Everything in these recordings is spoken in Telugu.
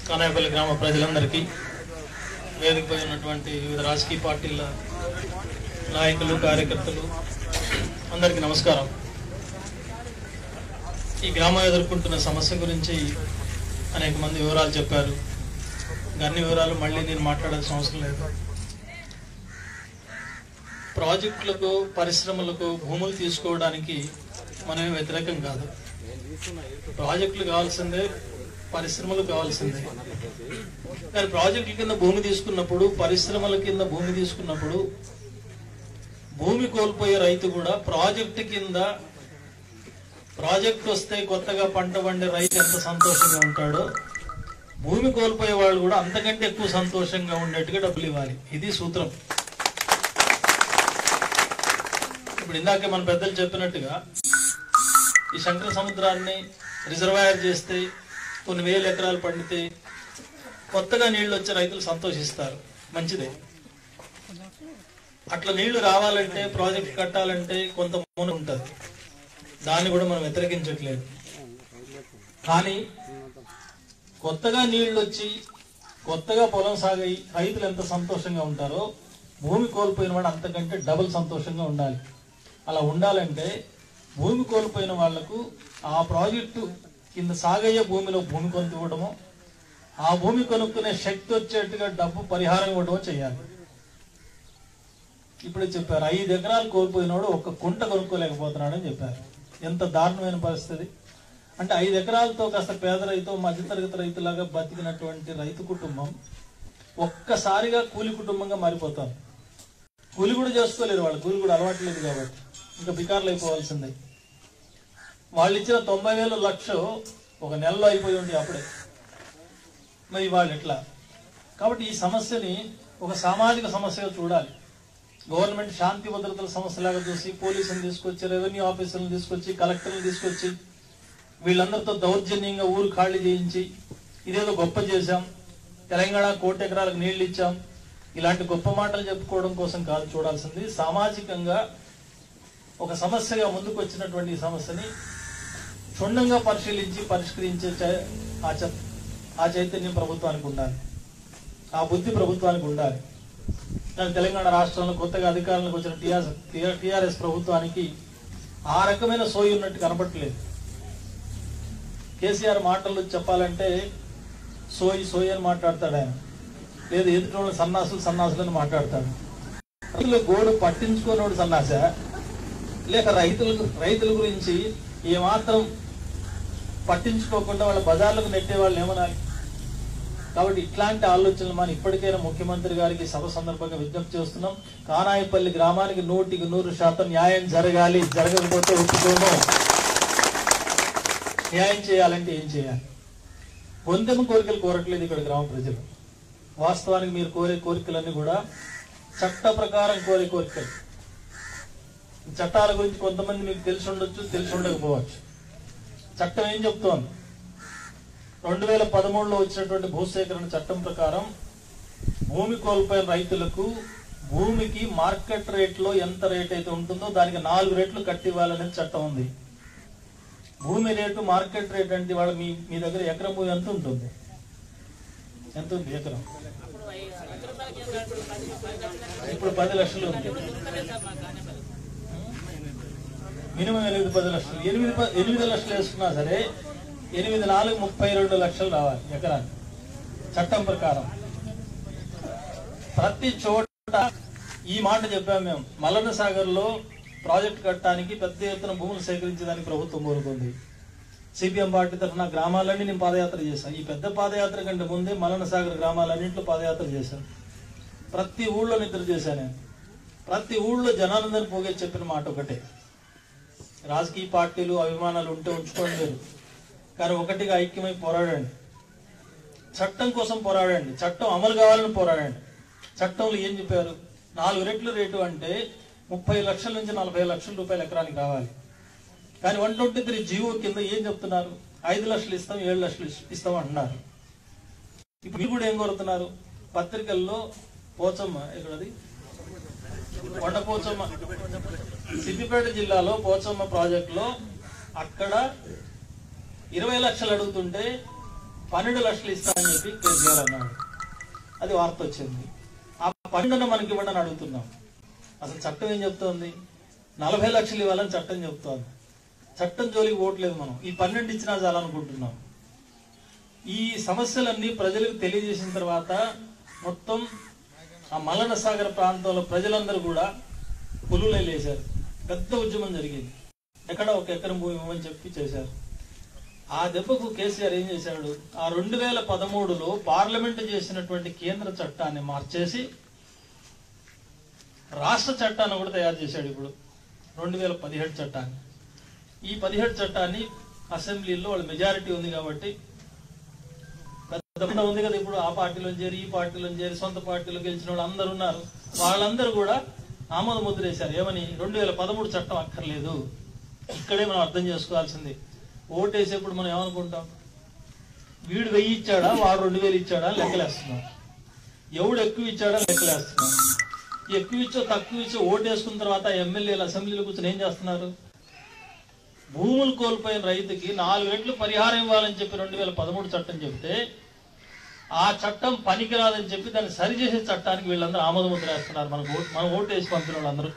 కానాయపల్లి గ్రామ ప్రజలందరికీ వేదికపై ఉన్నటువంటి వివిధ రాజకీయ పార్టీల నాయకులు కార్యకర్తలు అందరికీ నమస్కారం ఈ గ్రామం ఎదుర్కొంటున్న సమస్య గురించి అనేక మంది వివరాలు చెప్పారు ఇంకా అన్ని వివరాలు మళ్ళీ నేను మాట్లాడాల్సిన అవసరం లేదు ప్రాజెక్టులకు పరిశ్రమలకు భూములు తీసుకోవడానికి మనమే వ్యతిరేకం కాదు ప్రాజెక్టులు కావాల్సిందే పరిశ్రమలు కావాల్సిందే కానీ ప్రాజెక్టుల కింద భూమి తీసుకున్నప్పుడు పరిశ్రమల కింద భూమి తీసుకున్నప్పుడు భూమి కోల్పోయే రైతు కూడా ప్రాజెక్టు కింద ప్రాజెక్ట్ వస్తే కొత్తగా పంట పండే రైతు ఎంత సంతోషంగా ఉంటాడో భూమి కోల్పోయే వాళ్ళు కూడా అంతకంటే ఎక్కువ సంతోషంగా ఉండేట్టుగా డబ్బులు ఇవ్వాలి ఇది సూత్రం ఇప్పుడు ఇందాకే మన పెద్దలు చెప్పినట్టుగా ఈ శంకర సముద్రాన్ని రిజర్వాయర్ చేస్తే కొన్ని వేల ఎకరాలు పండితే కొత్తగా నీళ్లు వచ్చే రైతులు సంతోషిస్తారు మంచిదే అట్లా నీళ్లు రావాలంటే ప్రాజెక్ట్ కట్టాలంటే కొంత మూన ఉంటుంది దాన్ని కూడా మనం వ్యతిరేకించట్లేదు కానీ కొత్తగా నీళ్లు వచ్చి కొత్తగా పొలం సాగాయి రైతులు ఎంత సంతోషంగా ఉంటారో భూమి కోల్పోయిన వాడు అంతకంటే డబుల్ సంతోషంగా ఉండాలి అలా ఉండాలంటే భూమి కోల్పోయిన వాళ్లకు ఆ ప్రాజెక్టు కింద సాగయ్యే భూమిలో భూమి కొనుక్కు ఇవ్వడము ఆ భూమి కొనుక్కునే శక్తి వచ్చేట్టుగా డబ్బు పరిహారం ఇవ్వడమో చేయాలి ఇప్పుడే చెప్పారు ఐదు ఎకరాలు కోల్పోయినోడు ఒక్క కుంట కొనుక్కోలేకపోతున్నాడని చెప్పారు ఎంత దారుణమైన పరిస్థితి అంటే ఐదు ఎకరాలతో కాస్త పేద రైతు మధ్యతరగతి రైతులాగా బతికినటువంటి రైతు కుటుంబం ఒక్కసారిగా కూలి కుటుంబంగా మారిపోతారు కూలి కూడా చేసుకోలేరు వాళ్ళు కూలి కూడా అలవాట్లేదు కాబట్టి ఇంకా బికార్లు అయిపోవాల్సిందే వాళ్ళు ఇచ్చిన తొంభై వేల లక్ష ఒక నెలలో అయిపోయి ఉంది అప్పుడే మరి వాళ్ళు ఎట్లా కాబట్టి ఈ సమస్యని ఒక సామాజిక సమస్యగా చూడాలి గవర్నమెంట్ శాంతి భద్రతల సమస్యలాగా చూసి పోలీసులను తీసుకొచ్చి రెవెన్యూ ఆఫీసర్లను తీసుకొచ్చి కలెక్టర్లను తీసుకొచ్చి వీళ్ళందరితో దౌర్జన్యంగా ఊరు ఖాళీ చేయించి ఇదేదో గొప్ప చేశాం తెలంగాణ కోటి ఎకరాలకు నీళ్లు ఇచ్చాం ఇలాంటి గొప్ప మాటలు చెప్పుకోవడం కోసం కాదు చూడాల్సింది సామాజికంగా ఒక సమస్యగా ముందుకు వచ్చినటువంటి ఈ సమస్యని క్షుణ్ణంగా పరిశీలించి పరిష్కరించే చై- ఆ చ- ఆ చైతన్యం ప్రభుత్వానికి ఉండాలి ఆ బుద్ధి ప్రభుత్వానికి ఉండాలి కానీ తెలంగాణ రాష్ట్రంలో కొత్తగా అధికారంలోకి వచ్చిన టీఆర్ఎస్ టీఆర్ఎస్ ప్రభుత్వానికి ఆ రకమైన సోయి ఉన్నట్టు కనపట్లేదు కేసీఆర్ మాటలు చెప్పాలంటే సోయి సోయి అని మాట్లాడతాడు ఆయన లేదు ఎదుటి సన్నాసులు సన్నాసులు అని మాట్లాడతాడు రైతుల గోడు పట్టించుకోనోడు సన్నాస లేక రైతుల రైతుల గురించి ఏమాత్రం పట్టించుకోకుండా వాళ్ళ బజార్లకు నెట్టే వాళ్ళు ఏమనాలి కాబట్టి ఇట్లాంటి ఆలోచనలు మనం ఇప్పటికైనా ముఖ్యమంత్రి గారికి సభ సందర్భంగా విజ్ఞప్తి చేస్తున్నాం కానాయపల్లి గ్రామానికి నూటికి నూరు శాతం న్యాయం జరగాలి జరగకపోతే ఒప్పుకోము న్యాయం చేయాలంటే ఏం చేయాలి పొందెమ కోరికలు కోరట్లేదు ఇక్కడ గ్రామ ప్రజలు వాస్తవానికి మీరు కోరే కోరికలన్నీ కూడా చట్ట ప్రకారం కోరే కోరికలు ఈ చట్టాల గురించి కొంతమంది మీకు తెలిసి ఉండొచ్చు తెలిసి ఉండకపోవచ్చు చట్టం ఏం చెప్తోంది రెండు వేల పదమూడులో వచ్చినటువంటి భూసేకరణ చట్టం ప్రకారం భూమి కోల్పోయిన రైతులకు భూమికి మార్కెట్ రేట్లో ఎంత రేట్ అయితే ఉంటుందో దానికి నాలుగు రేట్లు కట్టివ్వాలనేది చట్టం ఉంది భూమి రేటు మార్కెట్ రేట్ అంటే వాళ్ళ మీ మీ దగ్గర ఎకరం భూమి ఎంత ఉంటుంది ఎంత ఉంది ఎకరం ఇప్పుడు పది లక్షలు ఉంది మినిమం ఎనిమిది పది లక్షలు ఎనిమిది ప- ఎనిమిది లక్షలు వేసుకున్నా సరే ఎనిమిది నాలుగు ముప్పై రెండు లక్షలు రావాలి ఎకరానికి చట్టం ప్రకారం ప్రతి చోట ఈ మాట చెప్పాము మేము మల్లన్న సాగర్ లో ప్రాజెక్ట్ కట్టడానికి పెద్ద ఎత్తున భూములు సేకరించడానికి ప్రభుత్వం కోరుకుంది సిపిఎం పార్టీ తరఫున గ్రామాలన్నీ నేను పాదయాత్ర చేశాను ఈ పెద్ద పాదయాత్ర కంటే ముందే మల్లన్న సాగర్ గ్రామాలన్నింటిలో పాదయాత్ర చేశాను ప్రతి ఊళ్ళో నిద్ర చేశాను నేను ప్రతి ఊళ్ళో జనానందని పోగే చెప్పిన మాట ఒకటే రాజకీయ పార్టీలు అభిమానాలు ఉంటే ఉంచుకోండి మీరు కానీ ఒకటిగా ఐక్యమై పోరాడండి చట్టం కోసం పోరాడండి చట్టం అమలు కావాలని పోరాడండి చట్టంలో ఏం చెప్పారు నాలుగు రెట్లు రేటు అంటే ముప్పై లక్షల నుంచి నలభై లక్షల రూపాయలు ఎకరానికి రావాలి కానీ వన్ ట్వంటీ త్రీ జీవో కింద ఏం చెప్తున్నారు ఐదు లక్షలు ఇస్తాం ఏడు లక్షలు ఇస్- ఇస్తాం అంటున్నారు ఇప్పుడు మీరు కూడా ఏం కోరుతున్నారు పత్రికల్లో పోచమ్మ ఇక్కడది కొండ పోచమ్మ సిద్దిపేట జిల్లాలో పోచమ్మ ప్రాజెక్ట్ లో అక్కడ ఇరవై లక్షలు అడుగుతుంటే పన్నెండు లక్షలు ఇస్తానని చెప్పి కేసీఆర్ అన్నాడు అది వార్త వచ్చింది ఆ పన్నెండున మనకి ఇవ్వండి అని అడుగుతున్నాం అసలు చట్టం ఏం చెప్తోంది నలభై లక్షలు ఇవ్వాలని చట్టం చెప్తోంది చట్టం జోలికి ఓట్లేదు మనం ఈ పన్నెండు ఇచ్చినా చాలనుకుంటున్నాం ఈ సమస్యలన్నీ ప్రజలకు తెలియజేసిన తర్వాత మొత్తం ఆ మల్లన సాగర్ ప్రాంతంలో ప్రజలందరూ కూడా పులులే లేశారు పెద్ద ఉద్యమం జరిగింది ఎక్కడ ఒక ఎకరం భూమి ఇవ్వమని చెప్పి చేశారు ఆ దెబ్బకు కేసీఆర్ ఏం చేశాడు ఆ రెండు వేల పదమూడులో పార్లమెంటు చేసినటువంటి కేంద్ర చట్టాన్ని మార్చేసి రాష్ట్ర చట్టాన్ని కూడా తయారు చేశాడు ఇప్పుడు రెండు వేల పదిహేడు చట్టాన్ని ఈ పదిహేడు చట్టాన్ని అసెంబ్లీలో వాళ్ళ మెజారిటీ ఉంది కాబట్టి పెద్ద పెద్ద ఉంది కదా ఇప్పుడు ఆ పార్టీలో చేరి ఈ పార్టీలో చేరి సొంత పార్టీలో గెలిచిన వాళ్ళు అందరూ ఉన్నారు వాళ్ళందరూ కూడా ఆమోద ముద్ర వేశారు ఏమని రెండు వేల పదమూడు చట్టం అక్కర్లేదు ఇక్కడే మనం అర్థం చేసుకోవాల్సింది ఓటు వేసేప్పుడు మనం ఏమనుకుంటాం వీడు వెయ్యి ఇచ్చాడా వాడు రెండు వేలు ఇచ్చాడా లెక్కలేస్తున్నాం ఎవడు ఎక్కువ ఇచ్చాడా లెక్కలేస్తున్నాం ఎక్కువ ఇచ్చో తక్కువ ఇచ్చో ఓటు వేసుకున్న తర్వాత ఎమ్మెల్యేలు అసెంబ్లీలో కూర్చొని ఏం చేస్తున్నారు భూములు కోల్పోయిన రైతుకి నాలుగు రెట్లు పరిహారం ఇవ్వాలని చెప్పి రెండు వేల పదమూడు చట్టం చెబితే ఆ చట్టం పనికిరాదని చెప్పి దాన్ని సరిచేసే చట్టానికి వీళ్ళందరూ ఆమోద ముద్ర వేస్తున్నారు మనకు ఓటు మనం ఓటు వేసి పంపిన వాళ్ళందరూ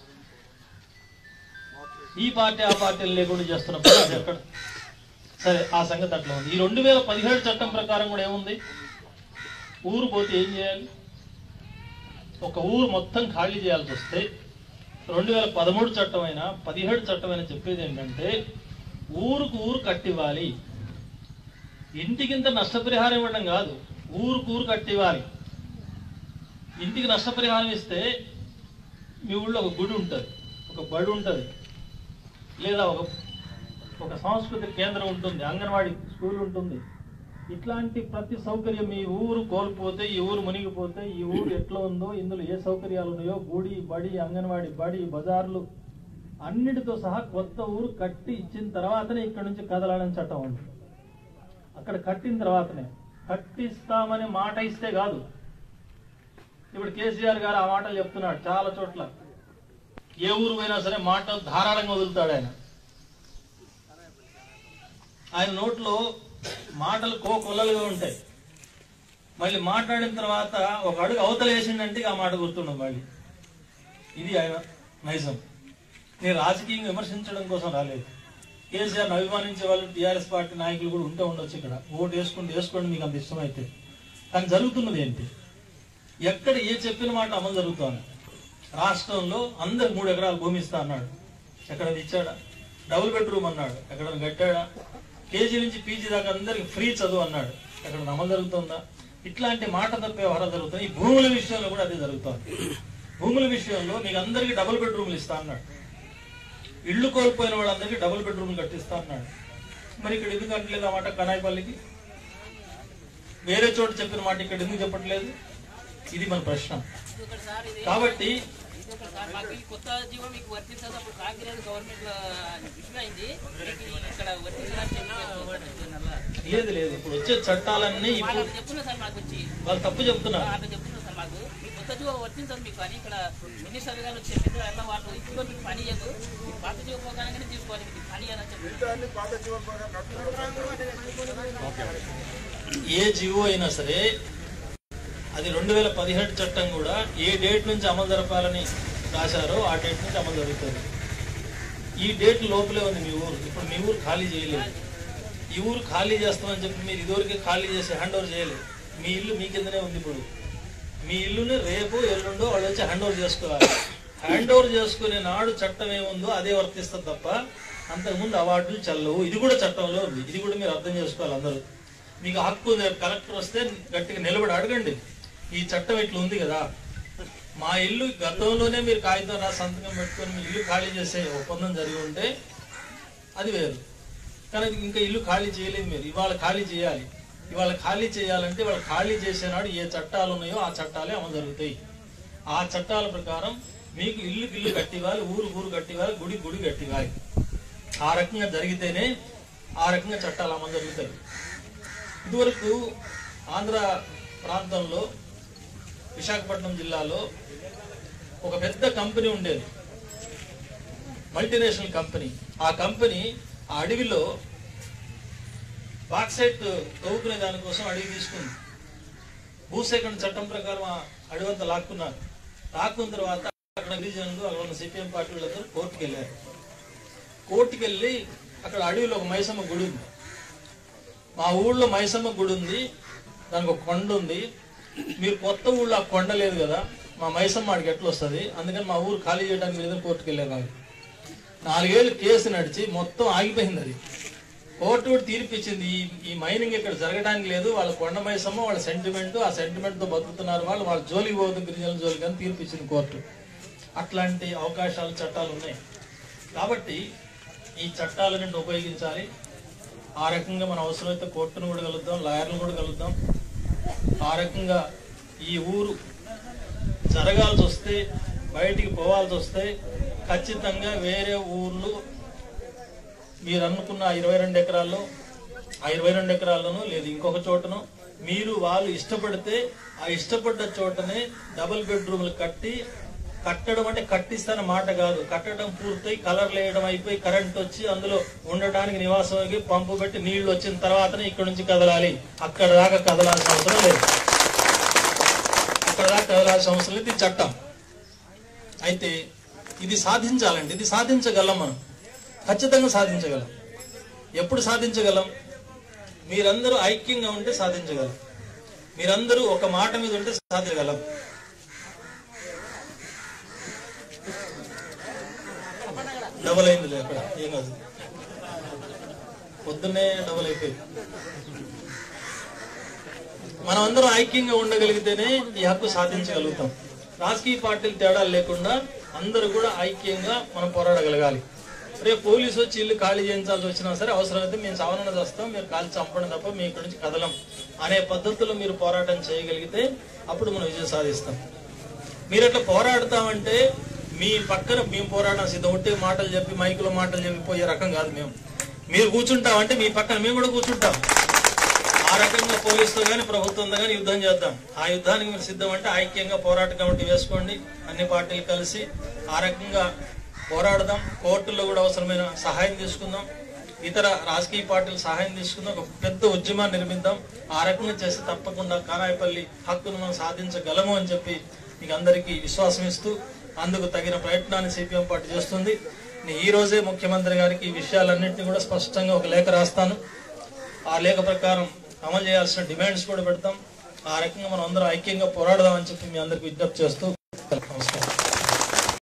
ఈ పార్టీ ఆ పార్టీలు లేకుండా చేస్తున్న పని అది ఎక్కడ సరే ఆ సంగతి అట్లా ఉంది ఈ రెండు వేల పదిహేడు చట్టం ప్రకారం కూడా ఏముంది ఊరు పోతే ఏం చేయాలి ఒక ఊరు మొత్తం ఖాళీ చేయాల్సి వస్తే రెండు వేల పదమూడు చట్టం అయినా పదిహేడు చట్టం అయినా చెప్పేది ఏంటంటే ఊరుకు ఊరు కట్టివ్వాలి ఇంటికింత నష్టపరిహారం ఇవ్వడం కాదు ఊరుకు ఊరు కట్టివ్వాలి ఇంటికి నష్టపరిహారం ఇస్తే మీ ఊళ్ళో ఒక గుడి ఉంటుంది ఒక బడి ఉంటుంది లేదా ఒక ఒక సాంస్కృతిక కేంద్రం ఉంటుంది అంగన్వాడీ స్కూల్ ఉంటుంది ఇట్లాంటి ప్రతి సౌకర్యం ఈ ఊరు కోల్పోతే ఈ ఊరు మునిగిపోతే ఈ ఊరు ఎట్లా ఉందో ఇందులో ఏ సౌకర్యాలు ఉన్నాయో గుడి బడి అంగన్వాడీ బడి బజార్లు అన్నిటితో సహా కొత్త ఊరు కట్టి ఇచ్చిన తర్వాతనే ఇక్కడ నుంచి కదలాలని చట్టం ఉంది అక్కడ కట్టిన తర్వాతనే కట్టిస్తామని మాట ఇస్తే కాదు ఇప్పుడు కేసీఆర్ గారు ఆ మాటలు చెప్తున్నాడు చాలా చోట్ల ఏ ఊరు పోయినా సరే మాట ధారాళంగా వదులుతాడు ఆయన ఆయన నోట్లో మాటలు కోకొల్లలుగా ఉంటాయి మళ్ళీ మాట్లాడిన తర్వాత ఒక అడుగు అవతల వేసిండంటే ఇక ఆ మాట గుర్తుండదు మళ్ళీ ఇది ఆయన నైజం నేను రాజకీయంగా విమర్శించడం కోసం రాలేదు కేసీఆర్ అభిమానించే వాళ్ళు టీఆర్ఎస్ పార్టీ నాయకులు కూడా ఉంటూ ఉండొచ్చు ఇక్కడ ఓటు వేసుకుంటూ వేసుకోండి మీకు అంత ఇష్టమైతే కానీ జరుగుతున్నది ఏంటి ఎక్కడ ఏ చెప్పిన మాట అమలు జరుగుతోంది రాష్ట్రంలో అందరు మూడు ఎకరాలు భూమి ఇస్తా అన్నాడు ఎక్కడ ఇచ్చాడా డబుల్ బెడ్రూమ్ అన్నాడు ఎక్కడ కట్టాడా కేజీ నుంచి పీజీ దాకా అందరికి ఫ్రీ చదువు అన్నాడు ఎక్కడ అమలు జరుగుతుందా ఇట్లాంటి మాట తప్పే వ్యవహారం జరుగుతుంది ఈ భూముల విషయంలో కూడా అదే జరుగుతోంది భూముల విషయంలో మీకు అందరికి డబుల్ బెడ్రూమ్లు ఇస్తా అన్నాడు ఇల్లు కోల్పోయిన వాళ్ళందరికీ డబుల్ బెడ్రూమ్లు కట్టిస్తా అన్నాడు మరి ఇక్కడ ఎందుకు కట్టలేదు ఆ మాట కనాయిపల్లికి వేరే చోట చెప్పిన మాట ఇక్కడ ఎందుకు చెప్పట్లేదు ఇది మన ప్రశ్న ఒకటి సార్ ఇది కాబట్టి ఇది ఒకటి సార్ మాకు ఈ కొత్త జీవో మీకు వర్తించదు అప్పుడు కాకినాడ గవర్నమెంట్ ఇష్యూ అయింది మీకు ఇక్కడ వర్తించడానికి చెప్పి లేదు లేదు ఇప్పుడు వచ్చే చట్టాలన్నీ ఇప్పుడు వాళ్ళు చెప్తున్నా సార్ మాకు వచ్చి వాళ్ళు తప్పు చెప్తున్నారు అట్లా చెప్తున్నారు సార్ మాకు ఈ కొత్త జీవో వర్తించదు మీకు అని ఇక్కడ మినిస్టర్ గారు చెప్పింది అలా వాళ్ళు ఇప్పుడు మీకు పని చేయదు ఈ పాత జీవో పోగానే తీసుకోవాలి మీకు పని అని చెప్పి ఏ జీవో అయినా సరే అది రెండు వేల పదిహేడు చట్టం కూడా ఏ డేట్ నుంచి అమలు జరపాలని రాశారో ఆ డేట్ నుంచి అమలు జరుగుతుంది ఈ డేట్ లోపలే ఉంది మీ ఊరు ఇప్పుడు మీ ఊరు ఖాళీ చేయలేదు ఈ ఊరు ఖాళీ చేస్తామని చెప్పి మీరు ఇదివరకే ఖాళీ చేసి హ్యాండ్ ఓవర్ చేయలేదు మీ ఇల్లు మీ కిందనే ఉంది ఇప్పుడు మీ ఇల్లుని రేపు ఎల్లుండో వాళ్ళు వచ్చి హ్యాండ్ ఓవర్ చేసుకోవాలి హ్యాండ్ ఓవర్ చేసుకునే నాడు చట్టం ఏముందో అదే వర్తిస్తుంది తప్ప అంతకుముందు అవార్డులు చల్లవు ఇది కూడా చట్టంలో ఉంది ఇది కూడా మీరు అర్థం చేసుకోవాలి అందరూ మీకు హక్కు ఉంది కలెక్టర్ వస్తే గట్టిగా నిలబడి అడగండి ఈ చట్టం ఇట్లా ఉంది కదా మా ఇల్లు గతంలోనే మీరు కాగితం రాసి సంతకం పెట్టుకొని మీ ఇల్లు ఖాళీ చేసే ఒప్పందం జరిగి ఉంటే అది వేరు కానీ అది ఇంకా ఇల్లు ఖాళీ చేయలేదు మీరు ఇవాళ ఖాళీ చేయాలి ఇవాళ ఖాళీ చేయాలంటే ఇవాళ ఖాళీ చేసేనాడు ఏ చట్టాలు ఉన్నాయో ఆ చట్టాలే అమలు జరుగుతాయి ఆ చట్టాల ప్రకారం మీకు ఇల్లు ఇల్లు కట్టివ్వాలి ఊరు ఊరు కట్టివ్వాలి గుడి గుడి కట్టివ్వాలి ఆ రకంగా జరిగితేనే ఆ రకంగా చట్టాలు అమలు జరుగుతాయి ఇదివరకు ఆంధ్ర ప్రాంతంలో విశాఖపట్నం జిల్లాలో ఒక పెద్ద కంపెనీ ఉండేది మల్టీనేషనల్ కంపెనీ ఆ కంపెనీ ఆ అడవిలో బాక్సైట్ తవ్వుకునే దానికోసం అడిగి తీసుకుంది భూసేకరణ చట్టం ప్రకారం ఆ అడవంతా లాక్కున్నారు లాక్కున్న తర్వాత అక్కడ గిరిజనులు అక్కడ ఉన్న సిపిఎం పార్టీ వాళ్ళందరూ కోర్టుకు వెళ్ళారు కోర్టుకు వెళ్ళి అక్కడ అడవిలో ఒక మైసమ్మ గుడి ఉంది మా ఊళ్ళో మైసమ్మ గుడి ఉంది దానికి ఒక కొండ ఉంది మీరు కొత్త ఊళ్ళో ఆ కొండ లేదు కదా మా మైసమ్మ ఆడికి ఎట్లా వస్తుంది అందుకని మా ఊరు ఖాళీ చేయడానికి లేదని కోర్టుకు వెళ్ళారు వాళ్ళు నాలుగేళ్ళు కేసు నడిచి మొత్తం ఆగిపోయింది అది కోర్టు కూడా తీర్పు ఇచ్చింది ఈ ఈ మైనింగ్ ఇక్కడ జరగడానికి లేదు వాళ్ళ కొండ మైసమ్మ వాళ్ళ సెంటిమెంట్ ఆ సెంటిమెంట్ తో బతుకుతున్నారు వాళ్ళు వాళ్ళ జోలికి పోదు గిరిజనుల జోలికి అని తీర్పు ఇచ్చింది కోర్టు అట్లాంటి అవకాశాలు చట్టాలు ఉన్నాయి కాబట్టి ఈ చట్టాలన్నింటిని ఉపయోగించాలి ఆ రకంగా మన అవసరమైతే కోర్టును కూడా కలుద్దాం లాయర్లను కూడా కలుద్దాం ఆ రకంగా ఈ ఊరు జరగాల్సి వస్తే బయటికి పోవాల్సి వస్తే ఖచ్చితంగా వేరే ఊర్లు మీరు అనుకున్న ఆ ఇరవై రెండు ఎకరాల్లో ఆ ఇరవై రెండు ఎకరాల్లోనూ లేదు ఇంకొక చోటను మీరు వాళ్ళు ఇష్టపడితే ఆ ఇష్టపడ్డ చోటనే డబుల్ బెడ్రూమ్లు కట్టి కట్టడం అంటే కట్టిస్తాన మాట కాదు కట్టడం పూర్తయి కలర్లు వేయడం అయిపోయి కరెంట్ వచ్చి అందులో ఉండడానికి నివాసానికి పంపు పెట్టి నీళ్లు వచ్చిన తర్వాతనే ఇక్కడ నుంచి కదలాలి అక్కడ దాకా కదలాల్సిన అవసరం లేదు అక్కడ దాకా కదలాల్సిన అవసరం లేదు ఇది చట్టం అయితే ఇది సాధించాలండి ఇది సాధించగలం మనం ఖచ్చితంగా సాధించగలం ఎప్పుడు సాధించగలం మీరందరూ ఐక్యంగా ఉంటే సాధించగలం మీరందరూ ఒక మాట మీద ఉంటే సాధించగలం డబల్ అయింది అక్కడ ఏం కాదు పొద్దున్నే డబల్ అయిపోయింది మనం అందరం ఐక్యంగా ఉండగలిగితేనే ఈ హక్కు సాధించగలుగుతాం రాజకీయ పార్టీలు తేడాలు లేకుండా అందరూ కూడా ఐక్యంగా మనం పోరాడగలగాలి రేపు పోలీసు వచ్చి ఇల్లు ఖాళీ చేయించాల్సి వచ్చినా సరే అవసరమైతే మేము సవరణ చేస్తాం మీరు కాల్చి చంపడం తప్ప మీ ఇక్కడి నుంచి కదలం అనే పద్ధతిలో మీరు పోరాటం చేయగలిగితే అప్పుడు మనం విజయం సాధిస్తాం మీరు అట్లా పోరాడతామంటే మీ పక్కన మేము పోరాడడం సిద్ధం ఉంటే మాటలు చెప్పి మైకులో మాటలు చెప్పి పోయే రకం కాదు మేము మీరు కూర్చుంటామంటే మీ పక్కన మేము కూడా కూర్చుంటాం ఆ రకంగా పోలీసుతో కానీ ప్రభుత్వంతో కానీ యుద్ధం చేద్దాం ఆ యుద్ధానికి మీరు సిద్ధం అంటే ఐక్యంగా పోరాట కమిటీ వేసుకోండి అన్ని పార్టీలు కలిసి ఆ రకంగా పోరాడదాం కోర్టుల్లో కూడా అవసరమైన సహాయం తీసుకుందాం ఇతర రాజకీయ పార్టీల సహాయం తీసుకుందాం ఒక పెద్ద ఉద్యమాన్ని నిర్మిద్దాం ఆ రకంగా చేస్తే తప్పకుండా కానాయపల్లి హక్కును మనం సాధించగలము అని చెప్పి మీకు అందరికీ విశ్వాసం ఇస్తూ అందుకు తగిన ప్రయత్నాన్ని సిపిఎం పార్టీ చేస్తుంది నేను ఈ రోజే ముఖ్యమంత్రి గారికి ఈ విషయాలన్నింటినీ కూడా స్పష్టంగా ఒక లేఖ రాస్తాను ఆ లేఖ ప్రకారం అమలు చేయాల్సిన డిమాండ్స్ కూడా పెడతాం ఆ రకంగా మనం అందరం ఐక్యంగా పోరాడదామని చెప్పి మీ అందరికి విజ్ఞప్తి చేస్తూ